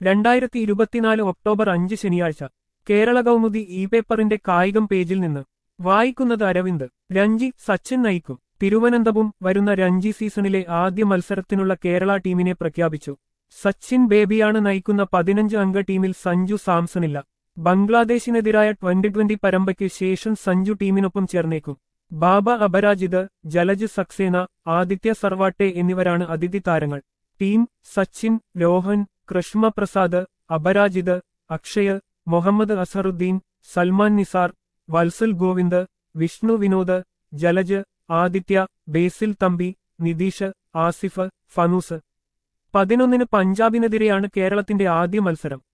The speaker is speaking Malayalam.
രണ്ടായിരത്തി ഇരുപത്തിനാല് ഒക്ടോബർ അഞ്ച് ശനിയാഴ്ച കേരള കൗമുദി ഇ പേപ്പറിന്റെ കായികം പേജിൽ നിന്ന് വായിക്കുന്നത് അരവിന്ദ് രഞ്ജി സച്ചിൻ നയിക്കും തിരുവനന്തപുരം വരുന്ന രഞ്ജി സീസണിലെ ആദ്യ മത്സരത്തിനുള്ള കേരള ടീമിനെ പ്രഖ്യാപിച്ചു സച്ചിൻ ബേബിയാണ് നയിക്കുന്ന പതിനഞ്ച് അംഗ ടീമിൽ സഞ്ജു സാംസണില്ല ബംഗ്ലാദേശിനെതിരായ ട്വന്റി ട്വന്റി പരമ്പയ്ക്ക് ശേഷം സഞ്ജു ടീമിനൊപ്പം ചേർന്നേക്കും ബാബ അപരാജിത് ജലജ് സക്സേന ആദിത്യ സർവാട്ടെ എന്നിവരാണ് അതിഥി താരങ്ങൾ ടീം സച്ചിൻ രോഹൻ കൃഷ്മ പ്രസാദ് അപരാജിത് അക്ഷയ് മുഹമ്മദ് അസറുദ്ദീൻ സൽമാൻ നിസാർ വത്സൽ ഗോവിന്ദ് വിഷ്ണു വിനോദ് ജലജ് ആദിത്യ ബേസിൽ തമ്പി നിതീഷ് ആസിഫ് ഫനൂസ് പതിനൊന്നിന് പഞ്ചാബിനെതിരെയാണ് കേരളത്തിന്റെ ആദ്യ മത്സരം